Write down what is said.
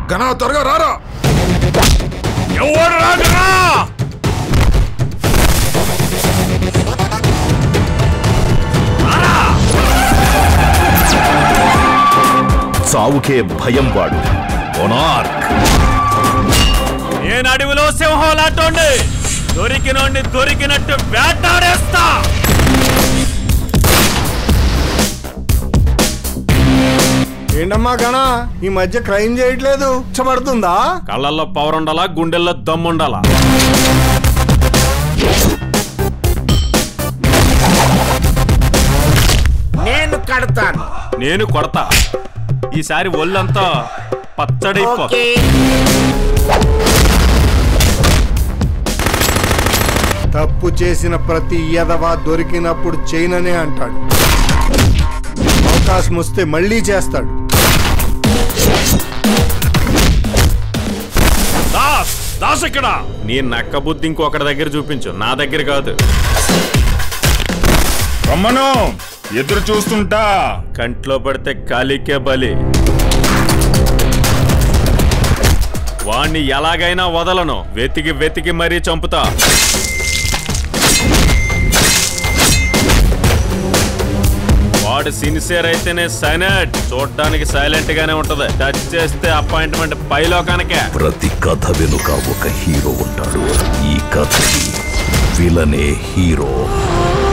గనా త్వరగా రారా ఎవరు రాగరా చావుకే భయం వాడు మొనార్క్ నేను అడవిలో సింహం లాంటోండి దొరికినోండి దొరికినట్టు వేటాడేస్తా ఏంటమ్మా గణ ఈ మధ్య క్రైమ్ చేయట్లేదు ఇచ్చబడుతుందా కళ్ళల్లో పవర్ ఉండాలా గుండెల్లో దమ్ముండాలా నేను కడతాను నేను కొడతా ఈసారి ఒళ్ళంతా పచ్చడైపో ఓకే తప్పు చేసిన ప్రతి ఎదవా దొరికినప్పుడు చేయననే అంటాడు అవకాశం వస్తే మళ్ళీ చేస్తాడు దాస్ దాస్ ఇక్కడ నీ నక్క బుద్ధి ఇంకొకటి దగ్గర చూపించు నా దగ్గర కాదు రమ్మను ఎదురు చూస్తుంటా కంట్లో పడితే కాలికే బలి వాణ్ణి ఎలాగైనా వదలను వెతికి వెతికి మరీ చంపుతా వాడు సిన్సియర్ అయితేనే సైనట్ చూడడానికి సైలెంట్ గానే ఉంటది టచ్ చేస్తే అపాయింట్మెంట్ పైలోకానికే ప్రతి కథ వెనుక ఒక హీరో ఉంటాడు ఈ కథకి విలనే హీరో